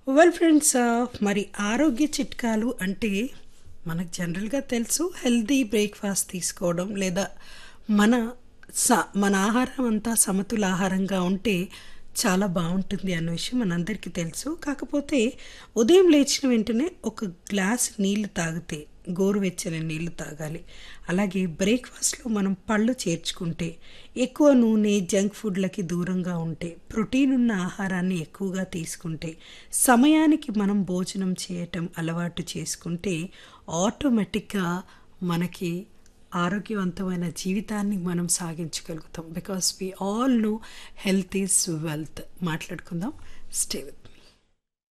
well friends మరి ఆరోగ్య చిట్కాలు అంటే మనకు జనరల్గా తెలుసు హెల్దీ బ్రేక్ఫాస్ట్ తీసుకోవడం లేదా మన స మన ఆహారం అంతా సమతుల ఆహారంగా ఉంటే చాలా బాగుంటుంది అన్న విషయం మనందరికీ తెలుసు కాకపోతే ఉదయం లేచిన వెంటనే ఒక గ్లాస్ నీళ్లు తాగితే గోరువెచ్చని నీళ్లు తాగాలి అలాగే బ్రేక్ఫాస్ట్లో మనం పళ్ళు చేర్చుకుంటే ఎక్కువ నూనె జంక్ ఫుడ్లకి దూరంగా ఉంటే ప్రోటీన్ ఉన్న ఆహారాన్ని ఎక్కువగా తీసుకుంటే సమయానికి మనం భోజనం చేయటం అలవాటు చేసుకుంటే ఆటోమేటిక్గా మనకి ఆరోగ్యవంతమైన జీవితాన్ని మనం సాగించగలుగుతాం because we all know health is wealth మాట్లాడుకుందాం స్టే విత్